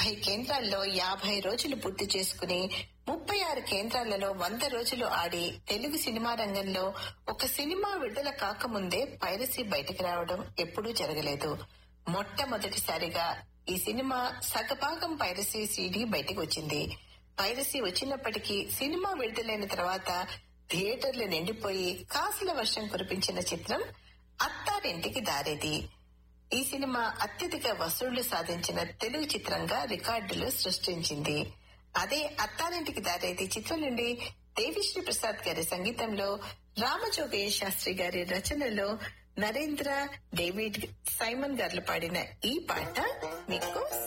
డెబ్బై కేంద్రాల్లో యాభై రోజులు పూర్తి చేసుకుని ముప్పై ఆరు కేంద్రాలలో వంద రోజులు ఆడి తెలుగు సినిమా రంగంలో ఒక సినిమా విడుదల కాకముందే పైరసీ బయటకు రావడం ఎప్పుడూ జరగలేదు మొట్టమొదటిసారిగా ఈ సినిమా సగభాగం పైరసీ సీడీ బయటకు వచ్చింది పైరసీ వచ్చినప్పటికీ సినిమా విడుదలైన తర్వాత థియేటర్లు నిండిపోయి కాసుల వర్షం కురిపించిన చిత్రం అత్తారింటికి దారేది ఈ సినిమా అత్యధిక వసూళ్లు సాధించిన తెలుగు చిత్రంగా రికార్డులు సృష్టించింది అదే అత్తారింటికి దారేది చిత్రం నుండి దేవిశ్రీ ప్రసాద్ గారి సంగీతంలో రామజోగయ్య శాస్త్రి గారి రచనలో నరేంద్ర డేవిడ్ సైమన్ గారు పాడిన ఈ పాట మీకు